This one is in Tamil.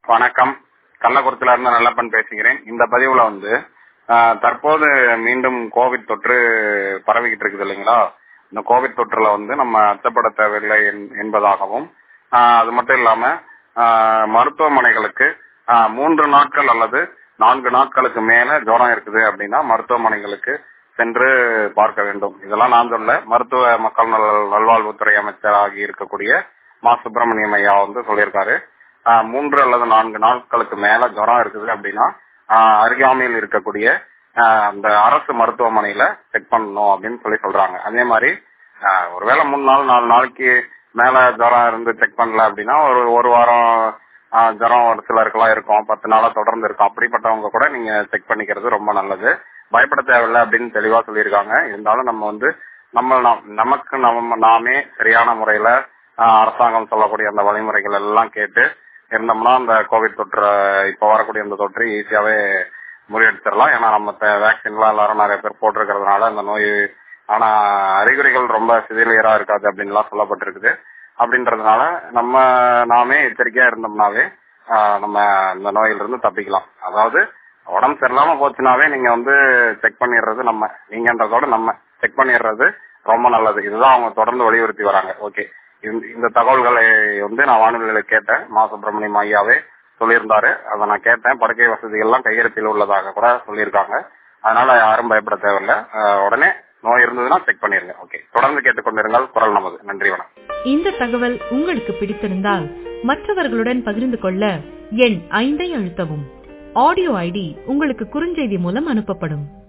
வணக்கம் கள்ளக்குறிச்சியில இருந்து நல்லப்பன் பேசுகிறேன் இந்த பதிவுல வந்து ஆஹ், தற்போது மீண்டும் கோவிட் தொற்று பரவிக்கிட்டு இருக்குது இல்லைங்களா இந்த கோவிட் தொற்றுல வந்து நம்ம அச்சப்பட தேவையில்லை என்- என்பதாகவும் ஆஹ், அது மட்டும் இல்லாம ஆஹ், மருத்துவமனைகளுக்கு ஆஹ், மூன்று நாட்கள் அல்லது நான்கு நாட்களுக்கு மேல ஜுரம் இருக்குது அப்படின்னா மருத்துவமனைகளுக்கு சென்று பார்க்க வேண்டும் இதெல்லாம் நான் சொல்ல மருத்துவ மக்கள் நல- நல்வாழ்வுத்துறை அமைச்சராகி இருக்கக்கூடிய மா சுப்பிரமணியம் ஐயா வந்து சொல்லியிருக்காரு ஆஹ், மூன்று அல்லது நான்கு நாட்களுக்கு மேல ஜுரம் இருக்குது அப்படின்னா ஆஹ், அருகாமையில் இருக்கக்கூடிய ஆஹ், அந்த அரசு மருத்துவமனையில செக் பண்ணணும் அப்படின்னு சொல்லி சொல்றாங்க அதே மாதிரி ஆஹ், ஒருவேளை மூணு நாள் நாலு நாளைக்கு மேல ஜுரம் இருந்து செக் பண்ணல அப்படின்னா ஒரு ஒரு வாரம் ஆஹ், ஜுரம் ஒரு சிலருக்குலாம் இருக்கும் பத்து நாளா தொடர்ந்து இருக்கும் அப்படிப்பட்டவங்க கூட நீங்க செக் பண்ணிக்கிறது ரொம்ப நல்லது பயப்பட தேவையில்லை அப்படின்னு தெளிவா சொல்லியிருக்காங்க இருந்தாலும் நம்ம வந்து நம்ம நாம்- நமக்கு நம்ம நாமே சரியான முறையில ஆஹ், அரசாங்கம் சொல்லக்கூடிய அந்த வழிமுறைகள் எல்லாம் கேட்டு இருந்தோம்னா அந்த கோவிட் தொற்று இப்ப வரக்கூடிய அந்த தொற்று ஈஸியாவே முறியடிச்சிடலாம் ஏன்னா நம்ம வேக்சின்லாம் எல்லாரும் நிறைய பேர் போட்டிருக்கிறதுனால அந்த நோய் ஆனா அறிகுறிகள் ரொம்ப சிவிலியரா இருக்காது அப்படின்லாம் சொல்லப்பட்டிருக்குது அப்படின்றதுனால நம்ம நாமே எச்சரிக்கையா இருந்தோம்னாவே ஆஹ், நம்ம இந்த நோயிலிருந்து தப்பிக்கலாம் அதாவது உடம்பு சரியில்லாம போச்சுனாவே நீங்க வந்து செக் பண்ணிடுறது நம்ம நீங்கன்றதோட நம்ம செக் பண்ணிடுறது ரொம்ப நல்லது இதுதான் அவங்க தொடர்ந்து வலியுறுத்தி வராங்க ஓகே இந்த தகவல்களை வந்து நான் வானொலியில கேட்டேன் மா சுப்பிரமணியம் ஐயாவே சொல்லியிருந்தாரு அதை நான் கேட்டேன் படுக்கை வசதிகள்லாம் கையிருப்பில் உள்ளதாக கூட சொல்லியிருக்காங்க அதனால யாரும் பயப்பட தேவையில்லை ஆஹ், உடனே நோய் இருந்ததுன்னா செக் பண்ணிருங்க ஓகே தொடர்ந்து கேட்டுக்கொண்டிருங்கள் குரல் நமது நன்றி வணக்கம் இந்த தகவல் உங்களுக்கு பிடித்திருந்தால் மற்றவர்களுடன் பகிர்ந்து கொள்ள எண் ஐந்தை அழுத்தவும் ஆடியோ ஐடி உங்களுக்கு குறுஞ்செய்தி மூலம் அனுப்பப்படும்